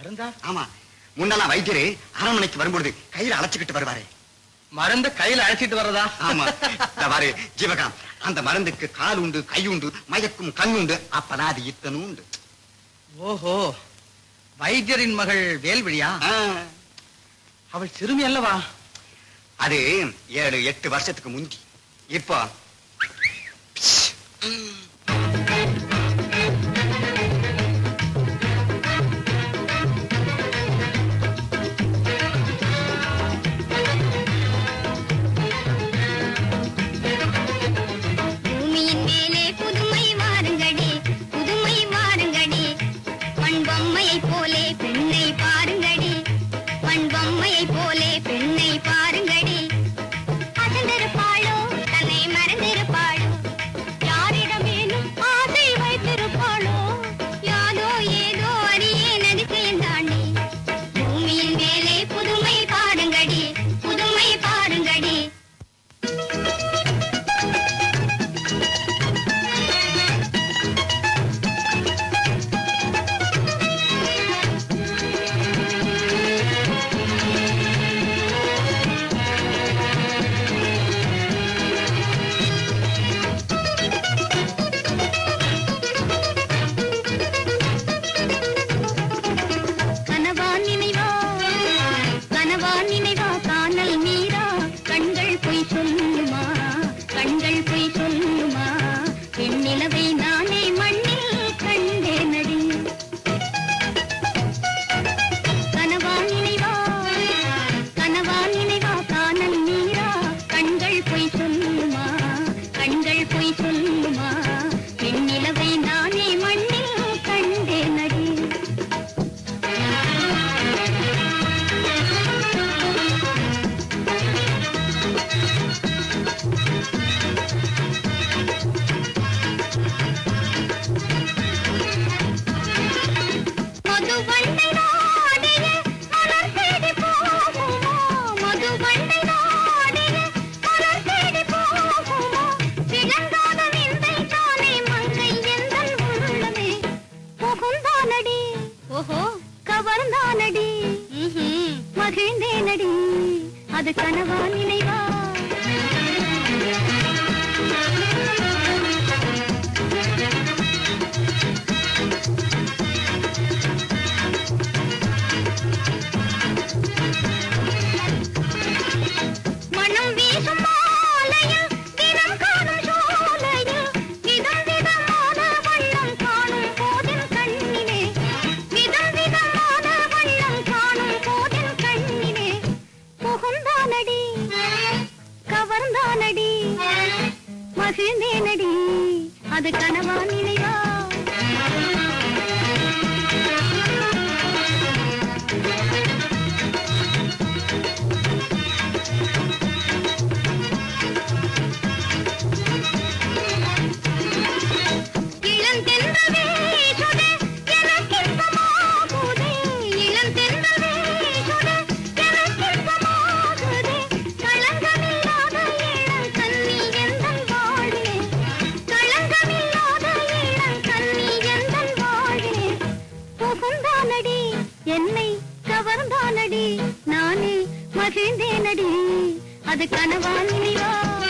மருந்தா ஆமா முன்னெல்லாம் வைத்தியரு அரண்மனைக்கு வரும்பொழுது கையில அழைச்சுக்கிட்டு வருவாரு மருந்த கையில அழைச்சிட்டு வர்றதா ஆமா இந்த பாரு ஜீவகாம் அந்த மருந்துக்கு கால் உண்டு கை உண்டு மயக்கும் கண் உண்டு அப்பதான் அது இத்தனும் உண்டு ஓஹோ வைத்தியரின் மகள் வேல்விழியா ஆ, அவள் சிறுமி அல்லவா அது ஏழு எட்டு வருஷத்துக்கு முந்தி இப்போ பூமியின் மேலே புதுமை வாருங்கடி புதுமை வாருங்கடி மண் பொம்மையைப் போலே பெண்ணை பாருங்கடி மண் பொம்மையைப் போலே பெண்ணை பாருங்கடி அசந்திருப்பாளோ தன்னை மறந்திருப்பாளோ யாரிடமேனும் ஆசை வைத்திருப்பாளோ யாதோ ஏதோ அறியே நதிசையும் தாண்டி பூமியின் மேலே புதுமை பாருங்கடி புதுமை பாருங்கடி கனவா நினைவா கனவா நினைவா காணல் நீரா கண்கள் பொய் சொல்லுமா கண்கள் பொய் சொல்லுமா பெண்ணிலவை நானே மண்ணில் கண்டேனடி கனவா நினைவா கனவா நினைவா காணல் நீரா கண்கள் பொய் சொல்லுமா கண்கள் பொய் சொல்லுமா பெண்ணிலவை நானே மண்ணில் கண்டேனடி மதுவண்டை நாடிய மலர் தேடி போகுமோ மதுவண்டை நாடிய மலர் தேடி போகுமோ விளங்காத விந்தை தானே மங்கை எந்தன் உள்ளமே புகுந்தானடி ஓஹோ கவர்ந்தானடி மகிழ்ந்தேனடி அது கனவா நினைவா மனம் வீசும் மாலையில் தினம் காணும் சோலையில் விதம் விதமான வண்ணம் காணும் போதின் கண்ணிலே விதம் விதமான வண்ணம் காணும் போதின் கண்ணிலே புகுந்தானடி கவர்ந்தானடி மகிழ்ந்தேனடி அது கனவா நினைவா இளந்தென்றல் வீசுதே, எனக்கின்பமாகுதே. இளந்தென்றல் வீசுதே, எனக்கின்பமாகுதே. களங்கமில்லாத இளங்கன்னி எந்தன் வாழ்விலே. களங்கமில்லாத இளங்கன்னி எந்தன் வாழ்விலே. புகுந்தானடி என்னை கவர்ந்தானடி நானே மகிழ்ந்தேனடி அது கனவா நினைவா